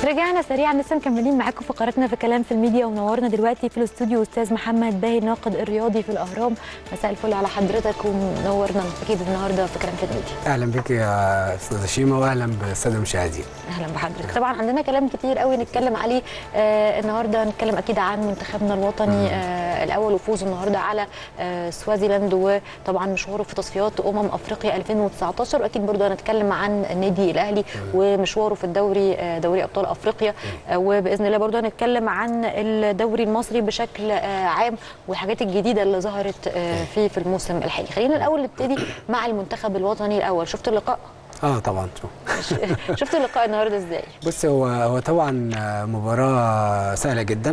رجعنا سريعا لسه مكملين معاكم فقراتنا في كلام في الميديا ونورنا دلوقتي في الاستوديو استاذ محمد باهي الناقد الرياضي في الاهرام مساء الفل على حضرتك ونورنا اكيد النهارده في كلام في الميديا اهلا بك يا استاذه شيماء واهلا بالساده المشاهدين اهلا بحضرتك طبعا عندنا كلام كتير قوي نتكلم عليه آه النهارده هنتكلم اكيد عن منتخبنا الوطني آه الاول وفوزه النهارده على آه سوازيلاند وطبعا مشواره في تصفيات امم افريقيا 2019 واكيد برضه هنتكلم عن النادي الاهلي ومشواره في الدوري آه دوري ابطال افريقيا آه وباذن الله برضه هنتكلم عن الدوري المصري بشكل آه عام والحاجات الجديده اللي ظهرت آه فيه في الموسم الحالي خلينا الاول نبتدي مع المنتخب الوطني الاول شفت اللقاء اه طبعا شفت اللقاء النهارده ازاي بص هو هو طبعا مباراه سهله جدا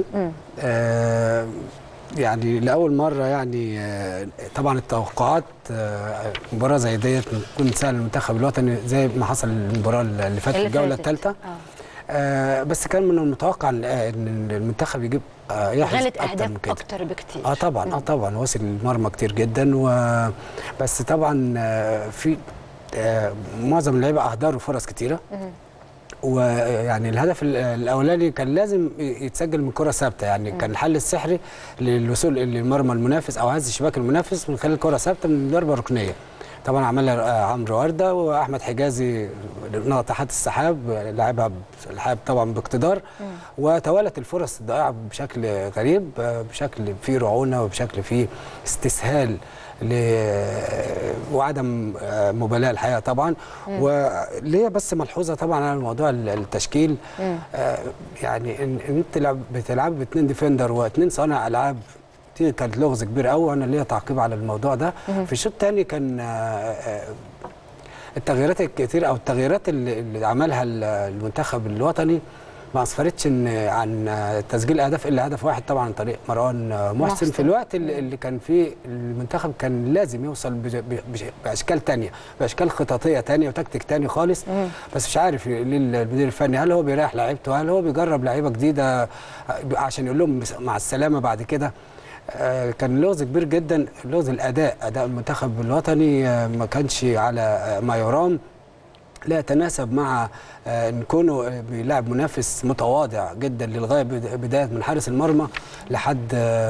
آه يعني لاول مره يعني آه طبعا التوقعات آه مباراه زي ديت تكون سهله للمنتخب الوطني زي ما حصل المباراه اللي فاتت في الجوله الثالثه آه بس كان من المتوقع ان المنتخب يجيب آه يحرز اكتر اهداف من كده. اكتر بكتير اه طبعا اه طبعا وصل المرمى كتير جدا و بس طبعا آه في آه معظم اللعيبه اهدروا فرص كتيره ويعني الهدف الاولاني كان لازم يتسجل من كره ثابته يعني كان الحل السحري للوصول لمرمى المنافس او هز شباك المنافس من خلال كره ثابته من ضربه ركنيه طبعا عملها عمرو ورده واحمد حجازي ناطحات السحاب لعبها الحاب طبعا باقتدار وتوالت الفرص الضائعه بشكل غريب بشكل فيه رعونه وبشكل فيه استسهال ل وعدم مبالاه الحقيقه طبعا وليا بس ملحوظه طبعا على موضوع التشكيل آه يعني ان انت بتلعب باثنين ديفندر واثنين صانع العاب دي كانت لغز كبير قوي وانا ليا تعقيب على الموضوع ده في الشوط الثاني كان التغييرات الكتير او التغييرات اللي عملها المنتخب الوطني ما اسفرتش ان عن تسجيل اهداف الا هدف واحد طبعا عن طريق مروان محسن, محسن في الوقت اللي كان فيه المنتخب كان لازم يوصل باشكال ثانيه باشكال خططيه ثانيه وتكتيك ثاني خالص مم. بس مش عارف ليه المدير الفني هل هو بيريح لعيبته هل هو بيجرب لعيبه جديده عشان يقول لهم مع السلامه بعد كده كان لغز كبير جدا لغز الاداء اداء المنتخب الوطني ما كانش على ما يرام لا يتناسب مع ان كونه بيلعب منافس متواضع جدا للغايه بدايه من حارس المرمى لحد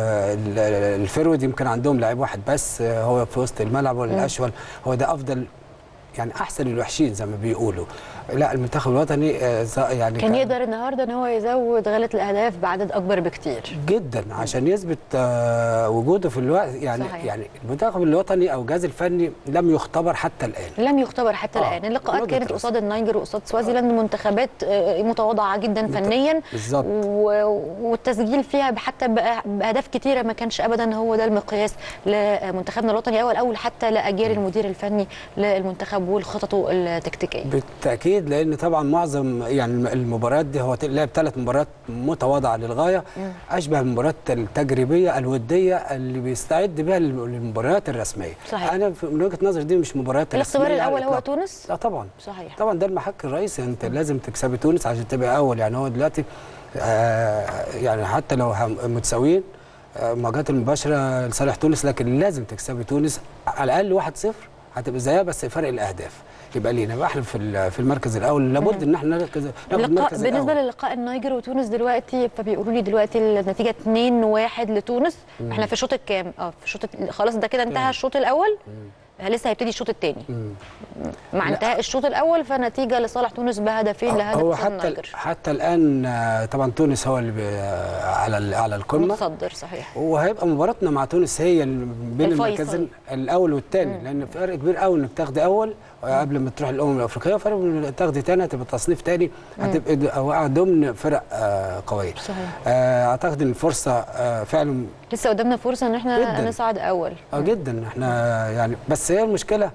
الفرود يمكن عندهم لاعب واحد بس هو في وسط الملعب ولا الاشول هو ده افضل يعني احسن الوحشين زي ما بيقولوا لا المنتخب الوطني يعني كان, كان يقدر النهارده ان هو يزود غله الاهداف بعدد اكبر بكتير جدا عشان يثبت وجوده في الوقت يعني صحيح. يعني المنتخب الوطني او الجهاز الفني لم يختبر حتى الان لم يختبر حتى آه. الان اللقاءات كانت قصاد النيجر وقصاد سوازيلاند منتخبات متواضعه جدا فنيا بالظبط والتسجيل فيها حتى باهداف كتيره ما كانش ابدا هو ده المقياس لمنتخبنا الوطني اول اول حتى لاجيال المدير الفني للمنتخب والخططه التكتيكيه بالتاكيد اكيد لان طبعا معظم يعني المباريات دي هو لعب ثلاث مباريات متواضعه للغايه مم. اشبه المباريات التجريبيه الوديه اللي بيستعد بها للمباريات الرسميه صحيح. انا من وجهه نظري دي مش مباريات الاختبار الاول هو تونس اه طبعا صحيح طبعا ده المحك الرئيسي انت مم. لازم تكسبي تونس عشان تبقى اول يعني هو دلوقتي آه يعني حتى لو متساويين المواجهات المباشره لصالح تونس لكن لازم تكسبي تونس على الاقل 1-0 هتبقى زيها بس فرق الاهداف يبقى لينا يبقى احنا في في المركز الاول لابد ان احنا نركز ناخد المركز بالنسبه الأول. للقاء النيجر وتونس دلوقتي فبيقولوا لي دلوقتي النتيجه 2-1 لتونس مم. احنا في الشوط الكام اه في الشوط خلاص ده كده انتهى الشوط الاول مم. لسه هيبتدي الشوط الثاني مع انتهاء الشوط الاول فنتيجه لصالح تونس بهدفين لهدف هو حتى النيجر حتى الان طبعا تونس هو اللي على على القمه متصدر صحيح وهيبقى مباراتنا مع تونس هي بين المركزين الاول والثاني لان فرق كبير قوي انك تاخدي اول قبل ما تروح الامم الافريقيه وفرق تاخدي ثاني هتبقى تصنيف ثاني هتبقى ضمن فرق آه قويه صحيح آه اعتقد ان الفرصه آه فعلا لسه قدامنا فرصه ان احنا جداً. نصعد اول اه جدا احنا يعني بس هي المشكله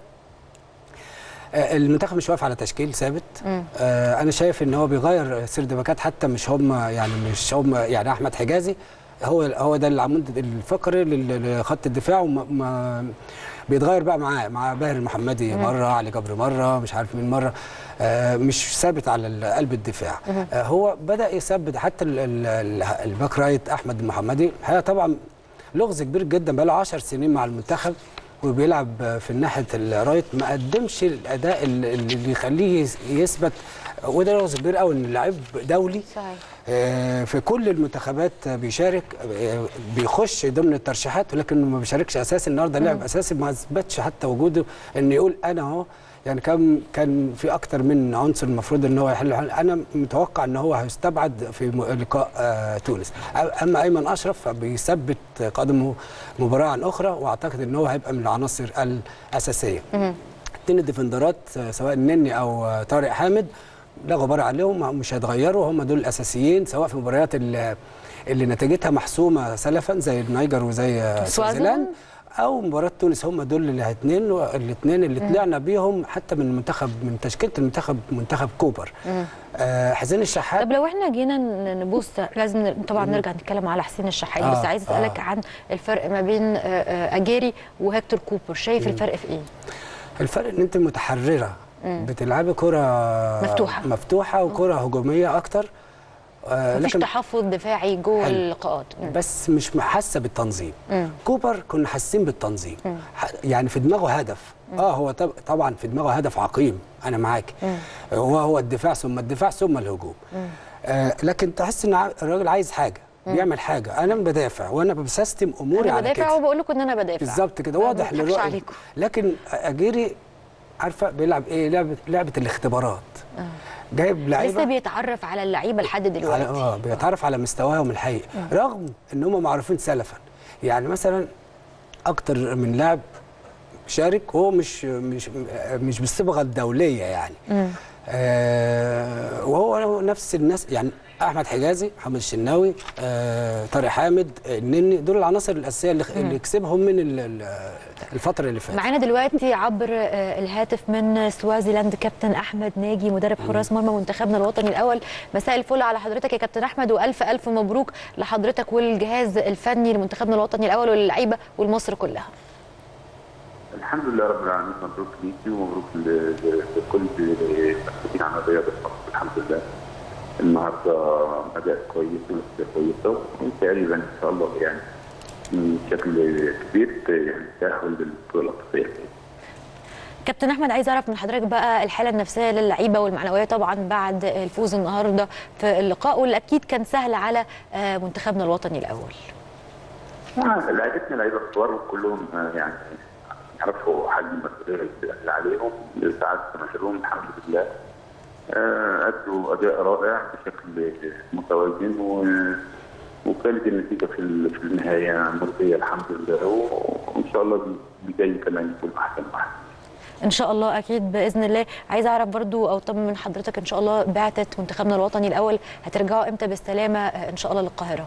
المنتخب مش واقف على تشكيل ثابت آه انا شايف ان هو بيغير سرد باكات حتى مش هم يعني مش هم يعني احمد حجازي هو هو ده العمود الفقري لخط الدفاع وما بيتغير بقى معاه مع باهر المحمدي مره علي جبر مره مش عارف مين مره آه مش ثابت على قلب الدفاع آه هو بدا يثبت حتى الباك رايت احمد المحمدي هي طبعا لغز كبير جدا بقى له 10 سنين مع المنتخب وبيلعب في ناحيه الرايت ما قدمش الاداء اللي يخليه يثبت وده لغز كبير قوي ان لعيب دولي صحيح آه، في كل المنتخبات بيشارك آه، بيخش ضمن الترشيحات ولكن ما بيشاركش اساسي النهارده لعب اساسي ما اثبتش حتى وجوده ان يقول انا اهو يعني كان كان في اكتر من عنصر المفروض ان هو يحل انا متوقع ان هو هيستبعد في م- لقاء آه، تونس أ- اما ايمن اشرف فبيثبت قدمه مباراه عن اخرى واعتقد ان هو هيبقى من العناصر الاساسيه اثنين الديفندرات آه، سواء النني او آه، طارق حامد لا غبار عليهم مش هيتغيروا هم دول الاساسيين سواء في مباريات ال- اللي نتيجتها محسومه سلفا زي النيجر وزي آه، سوازيلاند. سوازيلاند او مباراه تونس هم دول الاثنين الاثنين اللي طلعنا بيهم حتى من المنتخب من تشكيله المنتخب منتخب كوبر آه حسين الشحات طب لو احنا جينا ن- نبص لازم ن- طبعا نرجع نتكلم على حسين الشحات آه، بس عايز اسالك آه. عن الفرق ما بين آه، آه، اجيري وهكتور كوبر شايف الفرق في ايه؟ الفرق ان انت متحرره بتلعبي كره مفتوحة. مفتوحه وكره هجوميه اكتر آه مفيش تحفظ تحفظ جوه حلو. اللقاءات مم. بس مش حاسه بالتنظيم مم. كوبر كنا حاسين بالتنظيم ح- يعني في دماغه هدف اه هو طب طبعا في دماغه هدف عقيم انا معاك هو هو الدفاع ثم الدفاع ثم الهجوم آه لكن تحس ان ع- الراجل عايز حاجه بيعمل حاجه انا بدافع وانا بسيستم اموري انا على بدافع كده وبقول لكم ان انا بدافع بالظبط كده ما واضح بضحكش للرؤية. عليكم لكن اجيري عارفه بيلعب ايه لعبه لعبه الاختبارات جايب لسه لعيبه بيتعرف على اللعيبه لحد على دلوقتي اه بيتعرف على مستواهم الحقيقي رغم ان هم معروفين سلفا يعني مثلا اكتر من لاعب شارك وهو مش مش مش بالصبغه الدوليه يعني آه وهو نفس الناس يعني احمد حجازي محمد الشناوي آه طارق حامد آه، النني دول العناصر الاساسيه اللي, اللي كسبهم من ال- ال- الفتره اللي فاتت معانا دلوقتي عبر آه، الهاتف من سوازيلاند كابتن احمد ناجي مدرب حراس مرمى منتخبنا الوطني الاول مساء الفل على حضرتك يا كابتن احمد والف الف مبروك لحضرتك والجهاز الفني لمنتخبنا الوطني الاول وللعيبه والمصر كلها الحمد لله رب العالمين مبروك ليكي ومبروك ل- ل- لكل المسؤولين عن الرياضه في مصر الحمد لله النهارده اداء كويس ونتيجه كويسه وتقريبا ان شاء الله يعني بشكل كبير يعني تاهل للبطوله الافريقيه كابتن احمد عايز اعرف من حضرتك بقى الحاله النفسيه للعيبه والمعنويه طبعا بعد الفوز النهارده في اللقاء واللي اكيد كان سهل على آه، منتخبنا الوطني الاول آه، لعيبتنا لعيبه كبار وكلهم آه، يعني يعرفوا حجم المسؤوليه اللي عليهم ساعات مشروعهم الحمد لله آه، ادوا اداء رائع بشكل متوازن و- وكانت النتيجه في ال- في النهايه مرضيه الحمد لله و- وان شاء الله اللي جاي كمان يكون احسن واحسن ان شاء الله اكيد باذن الله عايز اعرف برضو او طمن من حضرتك ان شاء الله بعثه منتخبنا الوطني الاول هترجعوا امتى بالسلامه آه، ان شاء الله للقاهره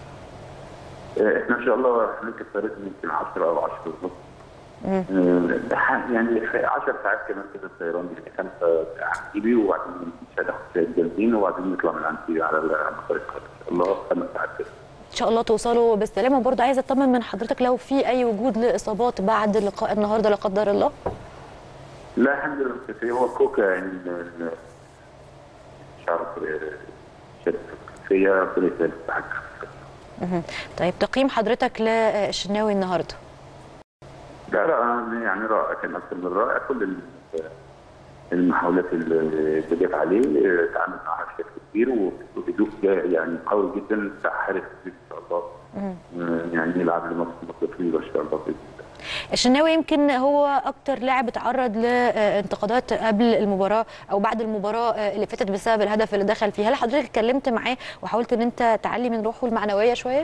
آه، احنا ان شاء الله هنركب طيارتنا يمكن 10 او 10 ونص آه، ح- يعني في 10 ساعات كمان كده الطيران يعني خمسه عندي وبعدين مش هناخد شويه جنبين وبعدين نطلع من عندي على مطار القاهره ان شاء الله خمس ساعات كده ان شاء الله توصلوا بالسلامه وبرضو عايزه اطمن من حضرتك لو في اي وجود لاصابات بعد لقاء النهارده لا قدر الله لا الحمد لله الكفاية هو كوكا يعني ال- ال- شعر شد الكفاية ربنا يسهل في حاجة مهم. طيب تقييم حضرتك للشناوي النهارده لا لا يعني رائع كان أكثر من رائع كل ال- المحاولات اللي جت عليه تعامل معها بشكل كبير وبهدوء جاي يعني قوي جدا بتاع حارس كبير ان شاء الله آه، يعني يلعب لمصر مده طويله ان شاء الله باذن الله الشناوي يمكن هو اكتر لاعب اتعرض لانتقادات قبل المباراه او بعد المباراه اللي فاتت بسبب الهدف اللي دخل فيه هل حضرتك اتكلمت معاه وحاولت ان انت تعلي من روحه المعنويه شويه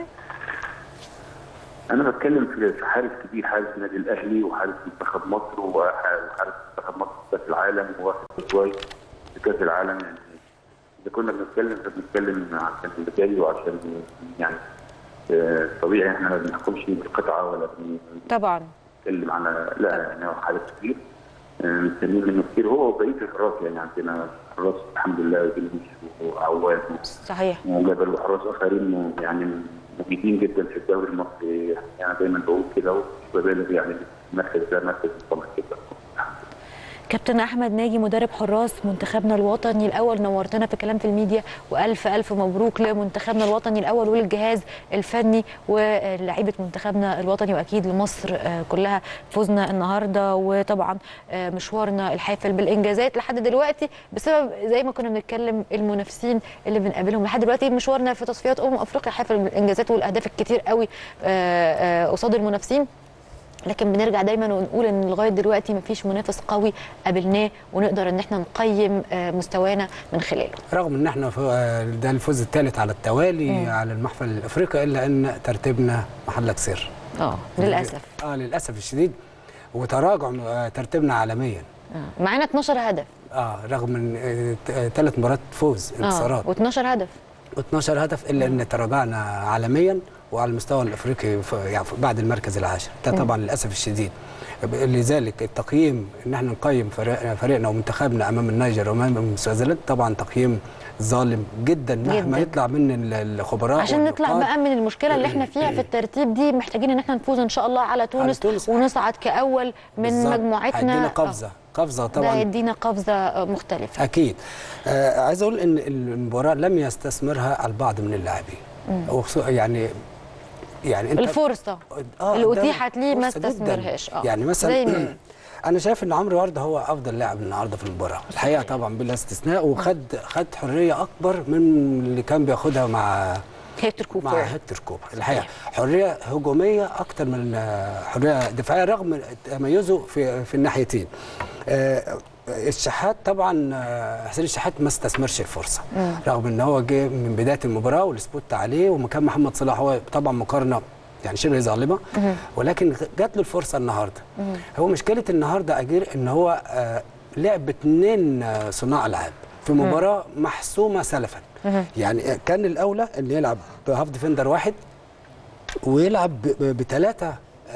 انا بتكلم في في حارس كبير حارس النادي الاهلي وحارس منتخب مصر وحارس منتخب مصر في كاس العالم وواخد كويس في كاس العالم يعني اذا كنا بنتكلم فبنتكلم عشان اللي جاي وعشان يعني آه، طبيعي احنا ما بنحكمش بالقطعه ولا طبعا بنتكلم على لا يعني هو حارس كبير آه، مستنيين منه كتير هو وبقيه الحراس يعني عندنا حراس الحمد لله جلبيش وعواد صحيح وجبل وحراس اخرين يعني مفيدين جدا في الدوري المصري يعني دايما بقول كده ومش ببالغ يعني المركز ده مركز مطمئن جدا كابتن احمد ناجي مدرب حراس منتخبنا الوطني الاول نورتنا في كلام في الميديا والف الف مبروك لمنتخبنا الوطني الاول وللجهاز الفني ولاعيبه منتخبنا الوطني واكيد لمصر آه، كلها فوزنا النهارده وطبعا آه، مشوارنا الحافل بالانجازات لحد دلوقتي بسبب زي ما كنا بنتكلم المنافسين اللي بنقابلهم لحد دلوقتي مشوارنا في تصفيات امم افريقيا حافل بالانجازات والاهداف الكتير قوي آه، آه، قصاد المنافسين لكن بنرجع دايما ونقول ان لغايه دلوقتي مفيش منافس قوي قابلناه ونقدر ان احنا نقيم آه، مستوانا من خلاله رغم ان احنا فوق- آه، ده الفوز الثالث على التوالي مم. على المحفل الافريقي الا ان ترتيبنا محلك سر اه للاسف اه للاسف الشديد وتراجع آه، ترتيبنا عالميا آه. معانا 12 هدف اه رغم من ثلاث مباريات فوز انتصارات اه و12 هدف و12 هدف الا ان تراجعنا عالميا وعلى المستوى الافريقي ف- يعني بعد المركز العاشر ده طبعا للاسف الشديد لذلك التقييم ان احنا نقيم فريق- فريقنا ومنتخبنا امام النيجر وامام سويسرلاند طبعا تقييم ظالم جدا مهما جداً. يطلع من ال- الخبراء عشان نطلع والنقاد. بقى من المشكله اللي احنا فيها في الترتيب دي محتاجين ان احنا نفوز ان شاء الله على تونس, تونس. ونصعد كاول من بالظبط. مجموعتنا هيدينا آه. قفزه قفزه ده طبعا يدينا قفزه آه، مختلفه اكيد آه عايز اقول ان المباراه لم يستثمرها البعض من اللاعبين وخصو- يعني يعني انت الفرصه آه، اللي ده اتيحت ليه ما فرصة جداً. استثمرهاش اه يعني زي مثلا مين؟ انا شايف ان عمرو ورده هو افضل لاعب النهارده في المباراه الحقيقه طبعا بلا استثناء وخد خد حريه اكبر من اللي كان بياخدها مع هيكتور مع كوبر هيكتور كوبر الحقيقه حريه هجوميه اكتر من آه، حريه دفاعيه رغم تميزه في في الناحيتين آه، الشحات طبعا آه، حسين الشحات ما استثمرش الفرصه رغم ان هو جه من بدايه المباراه والسبوت عليه ومكان محمد صلاح هو طبعا مقارنه يعني شبه ظالمه ولكن جات له الفرصه النهارده هو مشكله النهارده اجير ان هو آه، لعب باثنين آه، صناع العاب في مباراه محسومه سلفا يعني كان الاولى ان يلعب بهاف ديفندر واحد ويلعب بثلاثه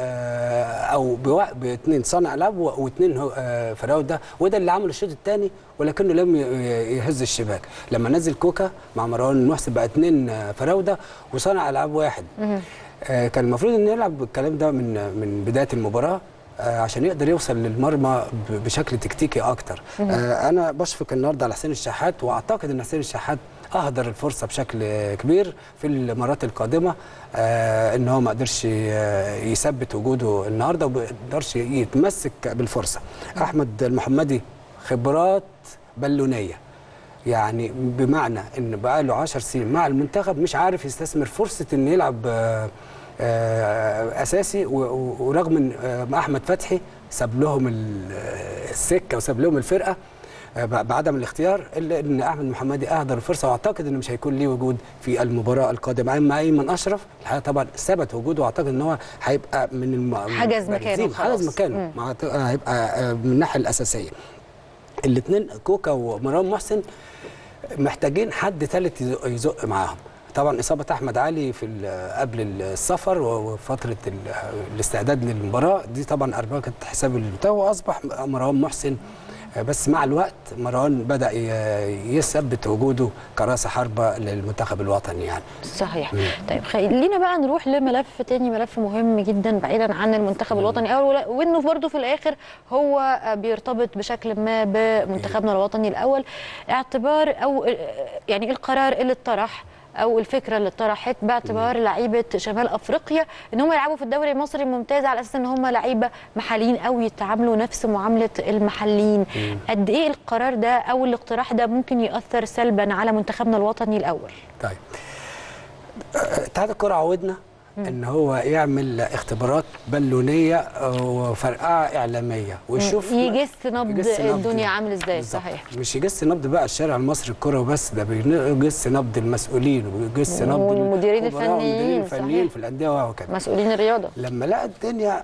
او بوا- باثنين صانع العاب و- واثنين هو- آه، فراوده وده اللي عمله الشوط الثاني ولكنه لم ي- يهز الشباك لما نزل كوكا مع مروان محسن بقى اثنين آه، فراوده وصانع العاب واحد آه، كان المفروض انه يلعب الكلام ده من من بدايه المباراه آه، عشان يقدر يوصل للمرمى ب- بشكل تكتيكي اكتر آه، انا بشفق النهارده على حسين الشحات واعتقد ان حسين الشحات اهدر الفرصه بشكل كبير في المرات القادمه آه، ان هو ما قدرش آه، يثبت وجوده النهارده وما قدرش يتمسك بالفرصه احمد المحمدي خبرات بالونيه يعني بمعنى ان بقى له 10 سنين مع المنتخب مش عارف يستثمر فرصه ان يلعب آه، آه، اساسي و- و- ورغم ان آه، احمد فتحي ساب لهم ال- آه، السكه وساب لهم الفرقه آه، ب- بعدم الاختيار الا ان احمد محمدي اهدر الفرصه واعتقد انه مش هيكون ليه وجود في المباراه القادمه اما ايمن اشرف الحقيقه طبعا ثبت وجوده واعتقد ان هو هيبقى من الم... حجز مكانه المبارزين. خلاص. حجز مكانه مم. مع- هيبقى آه، من الناحيه الاساسيه الاثنين كوكا ومروان محسن محتاجين حد ثالث يزق- يزق معاهم طبعا اصابه احمد علي في ال- قبل السفر وفتره ال- الاستعداد للمباراه دي طبعا اربكت حساب البتاع واصبح مروان محسن بس مع الوقت مروان بدا ي- يثبت وجوده كراس حربه للمنتخب الوطني يعني صحيح طيب خلينا بقى نروح لملف تاني ملف مهم جدا بعيدا عن المنتخب الوطني أول وانه برضه في الاخر هو بيرتبط بشكل ما بمنتخبنا الوطني الاول اعتبار او يعني القرار اللي اتطرح او الفكره اللي اتطرحت باعتبار لعيبه شمال افريقيا ان هم يلعبوا في الدوري المصري الممتاز على اساس ان هم لعيبه محليين او يتعاملوا نفس معامله المحليين قد ايه القرار ده او الاقتراح ده ممكن ياثر سلبا على منتخبنا الوطني الاول طيب آه، اتحاد الكره عودنا ان هو يعمل اختبارات بالونيه وفرقعه اعلاميه ويشوف يجس نبض يجس نبض الدنيا عامل ازاي بالظبط. صحيح مش يجس نبض بقى الشارع المصري الكره وبس ده بيجس نبض المسؤولين ويجس نبض والمديرين الخبراء والمديرين الفنيين، الفنيين صحيح. في الانديه وهكذا مسؤولين الرياضه لما لقى الدنيا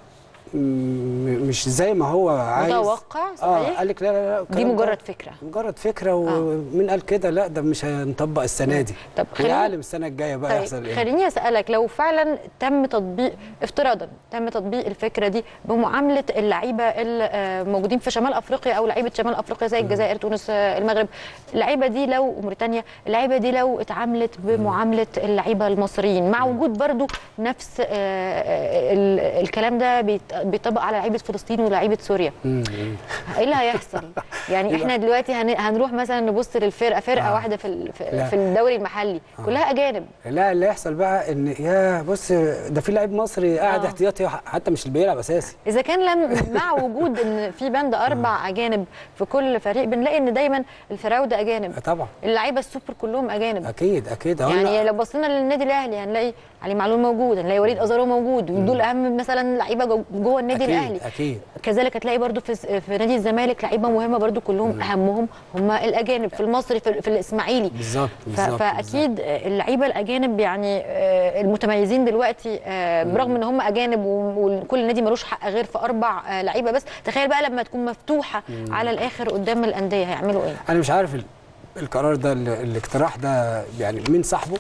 م- مش زي ما هو عايز متوقع، اه صحيح. قال لك لا لا لا دي الكلام ده مجرد فكره مجرد فكره ومين قال كده لا ده مش هنطبق السنه دي طب ويا خليني- عالم السنه الجايه بقى يحصل طيب ايه خليني اسالك لو فعلا تم تطبيق افتراضا تم تطبيق الفكره دي بمعامله اللعيبه الموجودين في شمال افريقيا او لعيبه شمال افريقيا زي الجزائر تونس آه، المغرب اللعيبه دي لو وموريتانيا اللعيبه دي لو اتعاملت بمعامله اللعيبه المصريين مع وجود برضو نفس آه، ال- الكلام ده بيت- بيطبق على لعيبه فلسطين ولاعيبه سوريا مم. ايه اللي هيحصل يعني احنا دلوقتي هن... هنروح مثلا نبص للفرقه فرقه آه. واحده في ال- لا. في, في الدوري المحلي كلها اجانب لا اللي يحصل بقى ان يا بص ده في لعيب مصري قاعد آه. احتياطي حتى مش اللي بيلعب اساسي اذا كان لم مع وجود ان في بند اربع اجانب في كل فريق بنلاقي ان دايما الفراوده اجانب طبعا اللعيبه السوبر كلهم اجانب اكيد اكيد أهو يعني أنا- لو بصينا للنادي الاهلي هنلاقي علي معلول موجود هنلاقي وليد ازارو موجود ودول اهم مثلا لعيبه جو- جوه النادي أكيد الاهلي اكيد كذلك هتلاقي برضو في في نادي الزمالك لعيبه مهمه برضو كلهم اهمهم هم الاجانب في المصري في, في الاسماعيلي بالظبط ف- بالظبط بالظبط. فاكيد اللعيبه الاجانب يعني آه، المتميزين دلوقتي آه، برغم ان هم اجانب و- وكل نادي ملوش حق غير في اربع آه، لعيبه بس تخيل بقى لما تكون مفتوحه على الاخر قدام الانديه هيعملوا ايه انا مش عارف ال- القرار ده ال- الاقتراح ده يعني مين صاحبه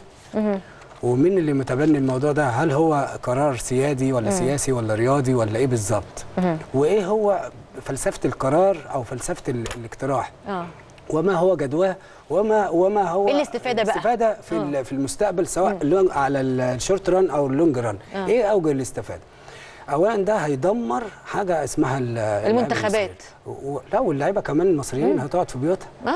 ومين اللي متبني الموضوع ده هل هو قرار سيادي ولا سياسي ولا رياضي ولا ايه بالظبط وايه هو فلسفه القرار او فلسفه ال- الاقتراح اه وما هو جدواه وما وما هو إيه الاستفادة بقى؟ الاستفاده في آه. ال- في المستقبل سواء اللون- على ال- الشورت ران او اللونج ران آه. ايه اوجه الاستفاده اولا ده هيدمر حاجه اسمها ال- اللعيبة المنتخبات. المصرية. و- لا واللعيبه كمان المصريين هتقعد في بيوتها اه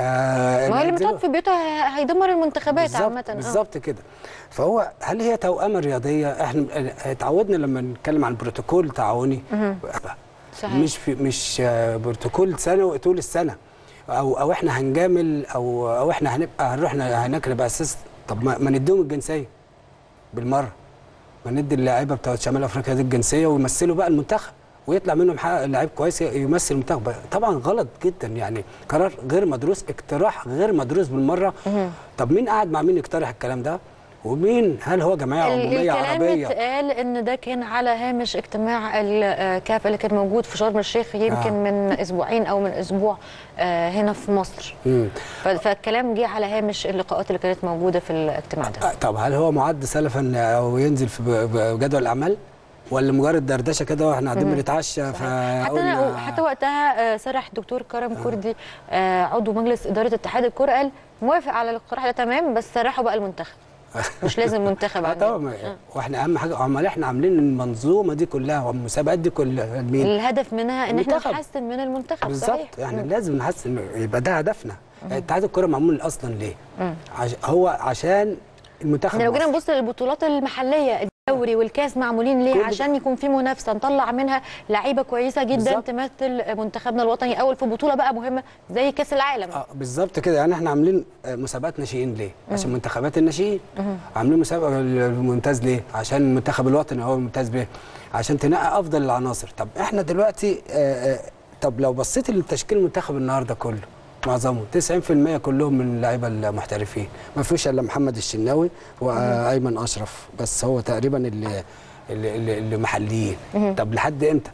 آه ما هي اللي ينزلوا- بتقعد في بيوتها هي- هيدمر المنتخبات بالظبط عامه آه. بالظبط كده فهو هل هي توأمة رياضيه احنا اتعودنا لما نتكلم عن بروتوكول تعاوني صحيح. مش في مش آه، بروتوكول سنه طول السنه او او احنا هنجامل او او احنا هنبقى هنروح هناك نبقى اساس طب ما, ما نديهم الجنسيه بالمره ما ندي اللاعيبه بتوع شمال افريقيا دي الجنسيه ويمثلوا بقى المنتخب ويطلع منهم حق- لعيب كويس يمثل المنتخب طبعا غلط جدا يعني قرار غير مدروس اقتراح غير مدروس بالمره طب مين قاعد مع مين يقترح الكلام ده ومين هل هو جمعيه ال- عموميه الكلام عربيه اتقال ان ده كان على هامش اجتماع الكاف اللي كان موجود في شرم الشيخ يمكن آه. من اسبوعين او من اسبوع آه، هنا في مصر مم. ف- فالكلام جه على هامش اللقاءات اللي كانت موجوده في الاجتماع ده آه، طب هل هو معد سلفا او ينزل في ب- بجدول الاعمال ولا مجرد دردشه كده واحنا قاعدين بنتعشى حتى أنا فقلنا حتى وقتها آه، صرح دكتور كرم كردي آه، عضو مجلس اداره اتحاد الكره قال موافق على الاقتراح ده تمام بس سرحوا بقى المنتخب مش لازم منتخب اه عندنا. طبعا واحنا اهم حاجه امال احنا عاملين المنظومه دي كلها والمسابقات دي كلها مين الهدف منها ان احنا المنتخب. نحسن من المنتخب بالظبط صحيح يعني لازم نحسن يبقى ده هدفنا اتحاد الكره معمول اصلا ليه عش... هو عشان المنتخب احنا لو جينا مصر. نبص للبطولات المحليه الدوري والكاس معمولين ليه كل- عشان يكون في منافسه نطلع منها لعيبه كويسه جدا بالظبط. تمثل منتخبنا الوطني اول في بطوله بقى مهمه زي كاس العالم اه بالظبط كده يعني احنا عاملين آه، مسابقات ناشئين ليه؟ عشان منتخبات الناشئين عاملين مسابقه الممتاز ليه؟ عشان المنتخب الوطني هو الممتاز بيه عشان تنقي افضل العناصر طب احنا دلوقتي آه، آه، طب لو بصيت لتشكيل المنتخب النهارده كله معظمه 90% كلهم من اللعيبه المحترفين ما فيش الا محمد الشناوي وايمن اشرف بس هو تقريبا اللي اللي, اللي, اللي محليين طب لحد امتى؟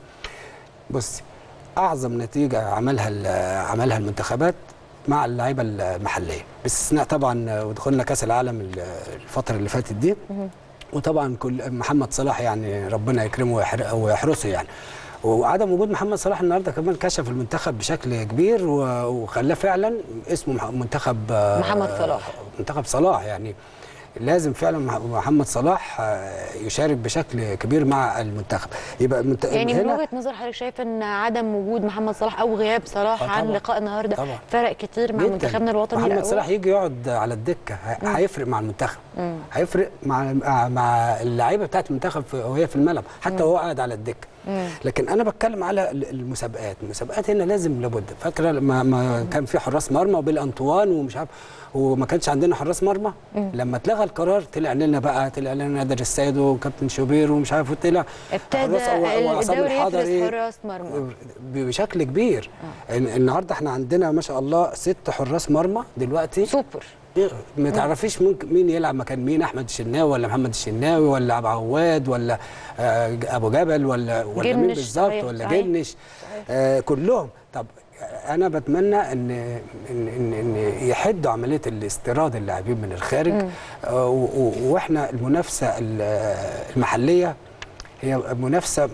بص اعظم نتيجه عملها ال- عملها المنتخبات مع اللعيبه المحليه باستثناء طبعا ودخولنا كاس العالم ال- الفتره اللي فاتت دي وطبعا كل محمد صلاح يعني ربنا يكرمه ويحر- ويحرسه يعني وعدم وجود محمد صلاح النهارده كمان كشف المنتخب بشكل كبير و- وخلاه فعلا اسمه مح- منتخب آه، محمد صلاح. منتخب صلاح يعني لازم فعلا مح- محمد صلاح آه، يشارك بشكل كبير مع المنتخب يبقى المنت... يعني من هنا وجهه نظر حضرتك شايف ان عدم وجود محمد صلاح او غياب صلاح آه عن طبعاً. لقاء النهارده طبعاً. فرق كتير مع جداً. منتخبنا الوطني محمد الأول؟ صلاح يجي يقعد على الدكه ه- هيفرق مع المنتخب هيفرق مع مع- مع اللعيبه بتاعت المنتخب في- وهي في الملعب حتى وهو قاعد على الدكه لكن انا بتكلم على ال- المسابقات المسابقات هنا لازم لابد فاكره لما ما كان في حراس مرمى وبالانطوان ومش عارف وما كانش عندنا حراس مرمى لما اتلغى القرار طلع لنا بقى طلع لنا نادر السيد وكابتن شوبير ومش عارف وطلع ابتدى حراس أو- أو عصام الدوري يفرز الحضري. حراس مرمى بشكل كبير الن- النهارده احنا عندنا ما شاء الله ست حراس مرمى دلوقتي سوبر ما تعرفيش ممكن مين يلعب مكان مين احمد الشناوي ولا محمد الشناوي ولا ابو عواد ولا آه، ابو جبل ولا ولا مين جنش، بالظبط صحيح، ولا صحيح. جنش آه كلهم طب انا بتمنى ان ان ان, إن يحدوا عمليه الاستيراد اللاعبين من الخارج آه و- و- واحنا المنافسه ال- المحليه هي منافسه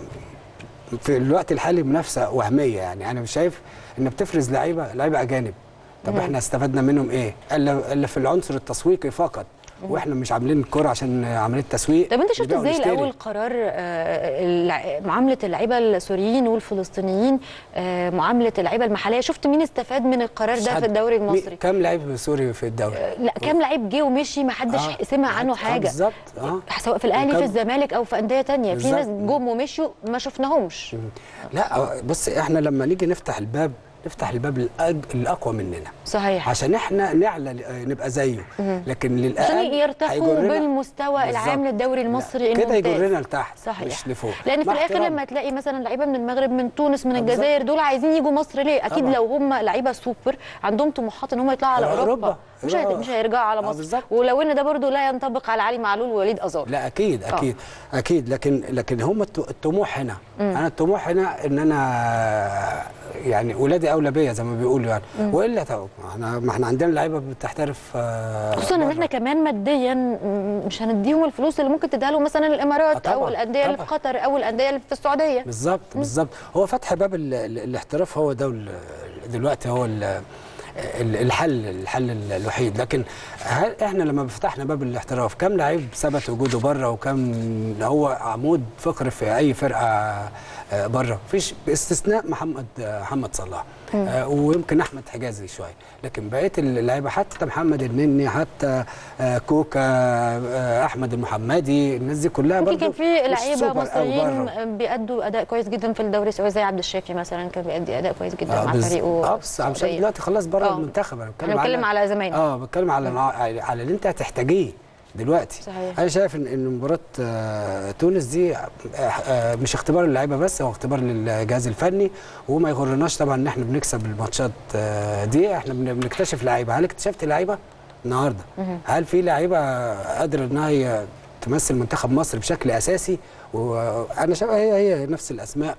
في الوقت الحالي منافسه وهميه يعني انا مش شايف ان بتفرز لعيبه لعيبه اجانب طب احنا استفدنا منهم ايه الا الا في العنصر التسويقي فقط واحنا مش عاملين الكوره عشان عمليه تسويق طب انت شفت نبيع ازاي ونشتري. الاول قرار آه، الع- معامله اللعيبه السوريين والفلسطينيين آه، معامله اللعيبه المحليه شفت مين استفاد من القرار مش ده حد- في الدوري مين- المصري كام لعيب سوري في الدوري لا كام لعيب جه ومشي ما حدش آه. سمع عنه آه، حاجه بالظبط اه سواء في الاهلي وكم- في الزمالك او في انديه تانية في ناس بالظبط. جم ومشوا ما شفناهمش لا بص احنا لما نيجي نفتح الباب نفتح الباب الأج- الاقوى مننا صحيح عشان احنا نعلى نبقى زيه لكن للاقل عشان يرتقوا هيجرنا- بالمستوى العام بالظبط. للدوري لا، المصري كده الممتاز. يجرنا لتحت صحيح مش لفوق لان في مع الاخر احترامي. لما تلاقي مثلا لعيبه من المغرب من تونس من آه، بالظبط. الجزائر دول عايزين يجوا مصر ليه اكيد طبعا. لو هم لعيبه سوبر عندهم طموحات ان هم يطلعوا على على اوروبا, أوروبا. مش هيت- آه. مش هيرجعوا على آه، مصر بالظبط. ولو ان ده برضو لا ينطبق على علي معلول ووليد ازار لا اكيد آه. اكيد اكيد لكن لكن هم الت- الطموح هنا انا الطموح هنا ان انا يعني ولادي اولى بيا زي ما بيقولوا يعني والا طب ما احنا ما احنا عندنا لعيبه بتحترف آه، خصوصا ان بره. احنا كمان ماديا م- مش هنديهم الفلوس اللي ممكن تديها لهم مثلا الامارات آه، او طبعاً، الانديه اللي في طبعاً. قطر او الانديه اللي في السعوديه بالظبط بالظبط هو فتح باب ال- ال- الاحتراف هو ده ال- دلوقتي هو ال- ال- الحل الحل الوحيد لكن هل احنا لما فتحنا باب الاحتراف كم لعيب ثبت وجوده بره وكم هو عمود فقري في اي فرقه آه، بره مفيش باستثناء محمد آه، محمد صلاح آه، ويمكن احمد حجازي شويه لكن بقيه اللعيبه حتى محمد النني حتى آه، كوكا آه، احمد المحمدي الناس دي كلها يمكن برضو كان في مش لعيبه سوبر أوي مصريين بره. بيأدوا اداء كويس جدا في الدوري السعودي زي عبد الشافي مثلا كان بيأدي اداء كويس جدا اه مع بز- فريقه اه في بس عشان السعودية. دلوقتي خلاص بره آه. المنتخب انا انا بتكلم على زمان اه بتكلم على على على اللي انت هتحتاجيه دلوقتي صحيح. انا شايف ان ان مباراه آه، تونس دي آه، آه، مش اختبار للعيبه بس هو اختبار للجهاز الفني وما يغرناش طبعا ان احنا بنكسب الماتشات آه، دي احنا بن- بنكتشف لعيبه هل اكتشفت لعيبه النهارده هل في لعيبه قادره انها هي تمثل منتخب مصر بشكل اساسي وانا شايف هي هي نفس الاسماء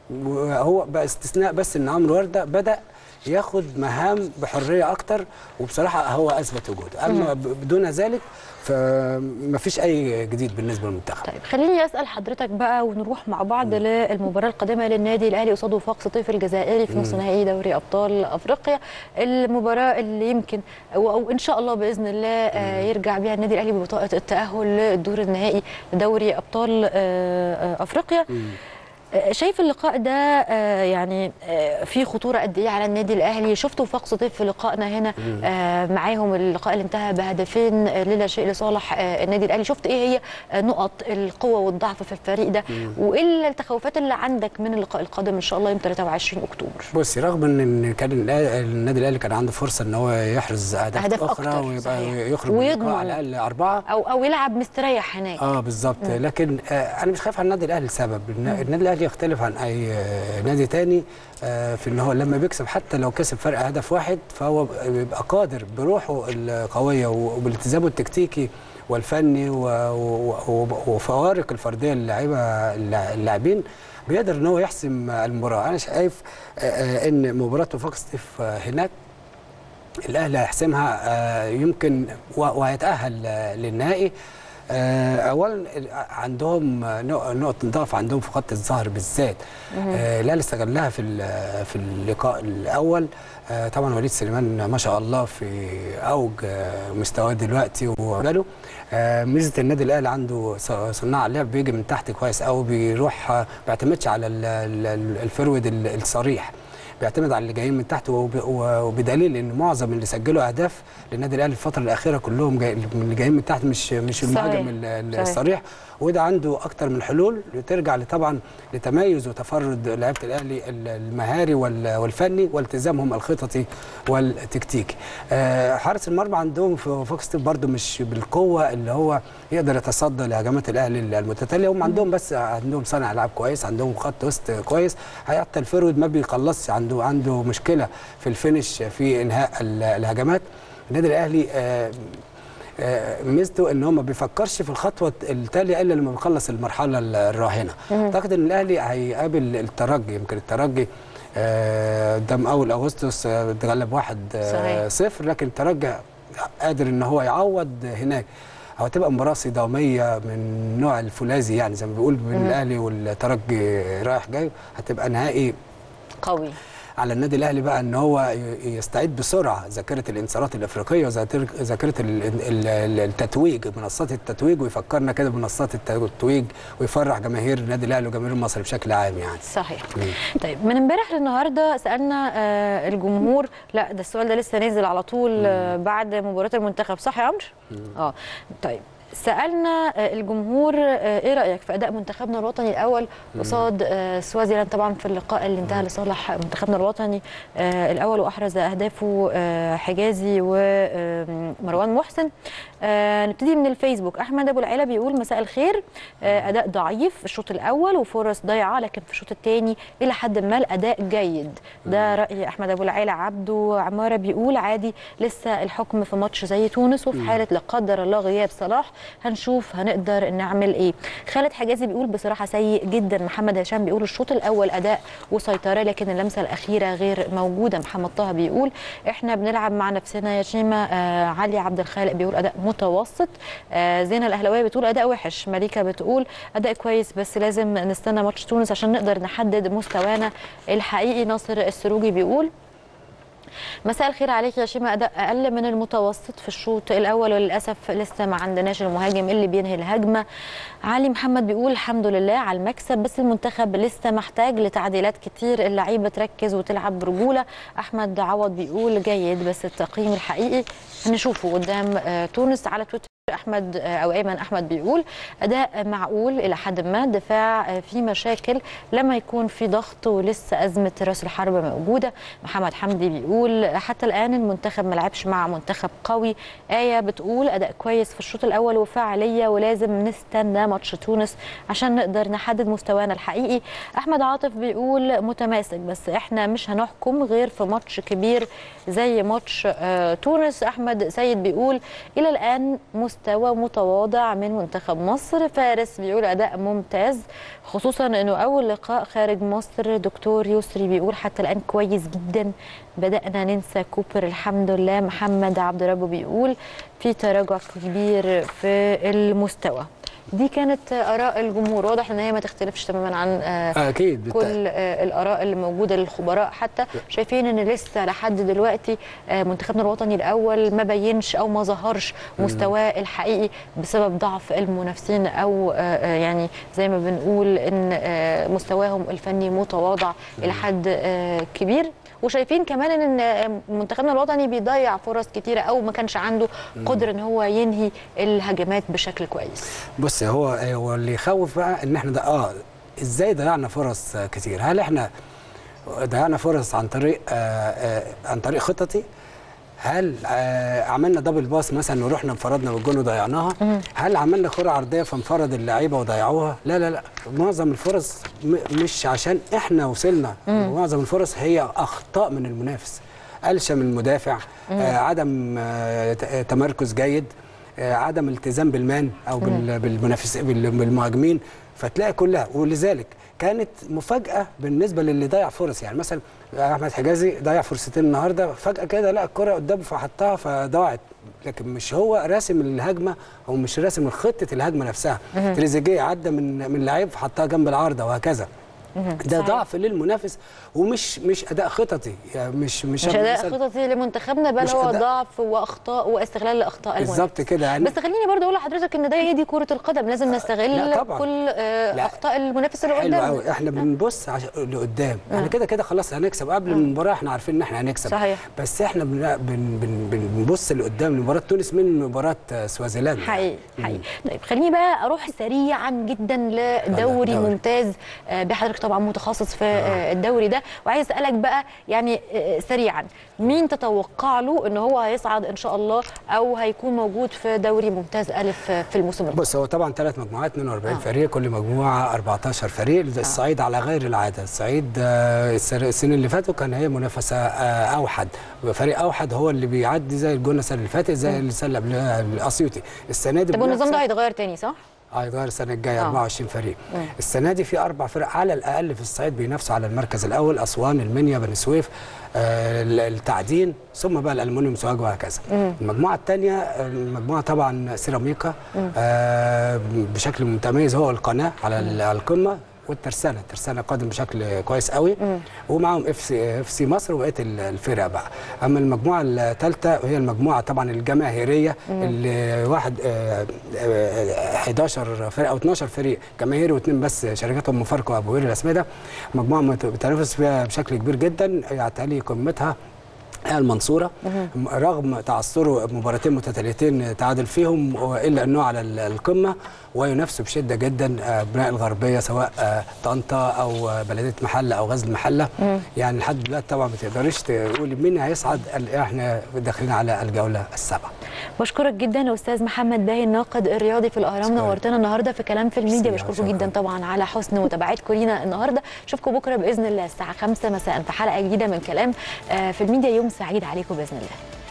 وهو بقى استثناء بس ان عمرو ورده بدا ياخد مهام بحريه اكتر وبصراحه هو اثبت وجوده اما ب- بدون ذلك فما فيش اي جديد بالنسبه للمنتخب طيب خليني اسال حضرتك بقى ونروح مع بعض للمباراه القادمه للنادي الاهلي قصاد وفاق سطيف الجزائري في نص نهائي دوري ابطال افريقيا المباراه اللي يمكن او أو ان شاء الله باذن الله آه، يرجع بيها النادي الاهلي ببطاقه التاهل للدور النهائي لدوري ابطال آه، آه، افريقيا آه، شايف اللقاء ده آه، يعني آه، في خطوره قد ايه على النادي الاهلي شفت وفاق سطيف في لقائنا هنا آه، معاهم اللقاء اللي انتهى بهدفين آه، للا شيء لصالح آه، النادي الاهلي شفت ايه هي آه، نقط القوه والضعف في الفريق ده وايه التخوفات اللي عندك من اللقاء القادم ان شاء الله يوم 23 اكتوبر بصي رغم ان إن كان الأهلي- النادي الاهلي كان عنده فرصه ان هو يحرز اهداف, أهداف اخرى أكتر، ويبقى صحيح. يخرج من ويضمن. اللقاء على الاقل اربعه او او يلعب مستريح هناك اه بالظبط لكن آه انا مش خايف على النادي الاهلي لسبب النا- النادي الاهلي يختلف عن اي آه نادي تاني آه في ان هو لما بيكسب حتى لو كسب فرق هدف واحد فهو بيبقى قادر بروحه القويه وبالالتزام التكتيكي والفني و- و- و- وفوارق الفرديه للاعيبه اللاعبين بيقدر ان هو يحسم المباراه انا شايف آه، آه، ان مباراه وفاق سطيف آه، هناك الاهلي هيحسمها آه، يمكن و- وهيتاهل آه، للنهائي آه، اولا ال- عندهم آه، نق- نقطه ضعف عندهم في خط الظهر بالذات آه، الاهلي استغلها في ال- في اللقاء الاول آه، طبعا وليد سليمان ما شاء الله في اوج آه، مستواه دلوقتي وجاله آه، ميزه النادي الاهلي عنده ص- صناع لعب بيجي من تحت كويس قوي بيروح آه، ما بيعتمدش على ال- ال- الفرود ال- الصريح بيعتمد على اللي جايين من تحت وب- وبدليل ان معظم اللي سجلوا اهداف للنادي الاهلي الفتره الاخيره كلهم جاي من اللي جايين من تحت مش مش صحيح. المهاجم ال- ال- صحيح. الصريح وده عنده اكتر من حلول ترجع طبعا لتميز وتفرد لعيبه الاهلي ال- المهاري وال- والفني والتزامهم الخططي والتكتيكي آه، حارس المرمى عندهم في فوكس برضو مش بالقوه اللي هو يقدر يتصدى لهجمات الاهلي المتتاليه هم عندهم بس عندهم صانع العاب كويس عندهم خط وسط كويس حتى الفرود ما بيخلصش عنده عنده مشكله في الفينش في انهاء ال- الهجمات النادي الاهلي آه، آه، ميزته ان هو ما بيفكرش في الخطوه التاليه الا لما بيخلص المرحله ال- الراهنه اعتقد ان الاهلي هيقابل الترجي يمكن الترجي آه، قدام اول اغسطس آه، اتغلب واحد آه، صحيح. صفر لكن الترجي قادر ان هو يعوض هناك او تبقى مباراه صداميه من نوع الفولاذي يعني زي ما بيقول بين الاهلي والترجي رايح جاي هتبقى نهائي قوي على النادي الاهلي بقى ان هو ي- يستعيد بسرعه ذاكره الانتصارات الافريقيه وذاكره ذاكرة ال- ال- ال- التتويج منصات التتويج ويفكرنا كده بمنصات التتويج ويفرح جماهير النادي الاهلي وجماهير المصري بشكل عام يعني صحيح طيب من امبارح للنهارده سالنا آه، الجمهور لا ده السؤال ده لسه نازل على طول آه، بعد مباراه المنتخب صح يا عمرو اه طيب سالنا آه، الجمهور آه، ايه رايك في اداء منتخبنا الوطني الاول قصاد آه، سوازيلاند طبعا في اللقاء اللي انتهى لصالح منتخبنا الوطني آه، الاول واحرز اهدافه آه، حجازي ومروان محسن آه، نبتدي من الفيسبوك احمد ابو العيله بيقول مساء الخير آه، اداء ضعيف في الشوط الاول وفرص ضايعه لكن في الشوط الثاني الى حد ما الاداء جيد ده راي احمد ابو العيله عبده عماره بيقول عادي لسه الحكم في ماتش زي تونس وفي حاله لا قدر الله غياب صلاح هنشوف هنقدر نعمل ايه خالد حجازي بيقول بصراحه سيء جدا محمد هشام بيقول الشوط الاول اداء وسيطره لكن اللمسه الاخيره غير موجوده محمد طه بيقول احنا بنلعب مع نفسنا يا شيماء آه علي عبد الخالق بيقول اداء متوسط آه زينه الاهلاويه بتقول اداء وحش مليكه بتقول اداء كويس بس لازم نستنى ماتش تونس عشان نقدر نحدد مستوانا الحقيقي ناصر السروجي بيقول مساء الخير عليك يا شيماء اداء اقل من المتوسط في الشوط الاول وللاسف لسه ما عندناش المهاجم اللي بينهي الهجمه علي محمد بيقول الحمد لله على المكسب بس المنتخب لسه محتاج لتعديلات كتير اللعيبه تركز وتلعب برجوله احمد عوض بيقول جيد بس التقييم الحقيقي هنشوفه قدام آه، تونس على تويتر احمد آه، او ايمن احمد بيقول اداء معقول الى حد ما دفاع آه، في مشاكل لما يكون في ضغط ولسه ازمه راس الحربه موجوده محمد حمدي بيقول حتى الان المنتخب ما لعبش مع منتخب قوي ايه بتقول اداء كويس في الشوط الاول وفعاليه ولازم نستنى ماتش تونس عشان نقدر نحدد مستوانا الحقيقي احمد عاطف بيقول متماسك بس احنا مش هنحكم غير في ماتش كبير زي ماتش آه، تونس احمد سيد بيقول الى الان مستوى متواضع من منتخب مصر فارس بيقول اداء ممتاز خصوصا انه اول لقاء خارج مصر دكتور يسري بيقول حتى الان كويس جدا بدانا ننسى كوبر الحمد لله محمد عبد ربه بيقول في تراجع كبير في المستوى دي كانت اراء الجمهور واضح ان هي ما تختلفش تماما عن آه، اكيد بالتأكيد. كل آه، الاراء اللي موجوده للخبراء حتى شايفين ان لسه لحد دلوقتي آه، منتخبنا الوطني الاول ما بينش او ما ظهرش مستواه الحقيقي بسبب ضعف المنافسين او آه، آه، يعني زي ما بنقول ان آه، مستواهم الفني متواضع الى حد آه، كبير وشايفين كمان ان آه، منتخبنا الوطني بيضيع فرص كتيره او ما كانش عنده قدره ان هو ينهي الهجمات بشكل كويس بص هو هو اللي يخوف بقى ان احنا ده اه ازاي ضيعنا فرص آه، كتير هل احنا ضيعنا فرص عن طريق آه آه عن طريق خططي هل آه عملنا دبل باس مثلا ورحنا انفردنا بالجون وضيعناها هل عملنا كره عرضيه فانفرد اللعيبه وضيعوها لا لا لا معظم الفرص م- مش عشان احنا وصلنا معظم الفرص هي اخطاء من المنافس قلشه من المدافع آه عدم آه ت- آه، تمركز جيد آه، عدم التزام بالمان او بال- بالمنافس بال- بالمهاجمين فتلاقي كلها ولذلك كانت مفاجاه بالنسبه للي ضيع فرص يعني مثلا احمد حجازي ضيع فرصتين النهارده فجاه كده لا الكره قدامه فحطها فضاعت لكن مش هو راسم الهجمه او مش راسم خطه الهجمه نفسها تريزيجيه عدى من من لعيب فحطها جنب العارضه وهكذا ده صحيح. ضعف للمنافس ومش مش اداء خططي يعني مش مش مش اداء مثلاً- خططي لمنتخبنا بل مش هو أداء. ضعف واخطاء واستغلال لاخطاء المنافس بالظبط كده يعني بس خليني برضه اقول لحضرتك ان ده هي دي كره القدم لازم نستغل لا طبعاً. كل آه، لا. اخطاء المنافس اللي حلو قدامنا قوي احنا بنبص عش... لقدام احنا كده كده خلاص هنكسب قبل المباراه احنا عارفين ان احنا هنكسب صحيح. بس احنا بن... بن... بن... بنبص لقدام لمباراه تونس من مباراه آه، سوازيلاند حقيقي حقيقي طيب خليني بقى اروح سريعا جدا لدوري دوري. ممتاز آه، بحضرتك طبعا متخصص في آه، الدوري ده وعايز اسالك بقى يعني آه، سريعا مين تتوقع له ان هو هيصعد ان شاء الله او هيكون موجود في دوري ممتاز الف آه، في الموسم القادم بص هو طبعا ثلاث مجموعات 42 آه. فريق كل مجموعه 14 فريق الصعيد على غير العاده الصعيد آه، السر- السنين اللي فاتوا كان هي منافسه آه، اوحد فريق اوحد هو اللي بيعدي زي الجونه السنه اللي فاتت زي السنه اللي قبلها الاسيوطي السنه دي طب والنظام ده منافسة- هيتغير تاني صح؟ هيتغير السنه الجايه آه. 24 فريق السنه دي في اربع فرق على الاقل في الصعيد بينافسوا على المركز الاول اسوان المنيا بني سويف آه، ال- التعدين ثم بقى الالمونيوم سوهاج وهكذا المجموعه الثانيه المجموعه طبعا سيراميكا آه، بشكل متميز هو القناه على ال- على القمه والترسانه الترسانه قادم بشكل كويس قوي ومعاهم اف سي اف سي مصر وبقيه ال- الفرق بقى اما المجموعه الثالثه وهي المجموعه طبعا الجماهيريه اللي واحد آه، آه، 11 فرقه او 12 فريق جماهيري واثنين بس شركاتهم مفارقه ابو قير الاسمده مجموعه مت- بتنافس فيها بشكل كبير جدا يعتلي قمتها هي المنصورة رغم تعثره مباراتين متتاليتين تعادل فيهم إلا أنه على ال- القمة وينافسوا بشدة جدا آه، أبناء الغربية سواء آه، طنطا أو آه، بلدية محلة أو غزل محلة يعني لحد دلوقتي طبعا ما تقدريش تقولي مين هيصعد ال- احنا داخلين على الجولة السابعة بشكرك جدا استاذ محمد باهي الناقد الرياضي في الاهرام شكراً. نورتنا النهارده في كلام في الميديا ميرسي، بشكركم شكراً. جدا طبعا على حسن متابعتكم لينا النهارده اشوفكم بكره باذن الله الساعه 5 مساء في حلقه جديده من كلام آه، في الميديا يوم سعيد عليكم باذن الله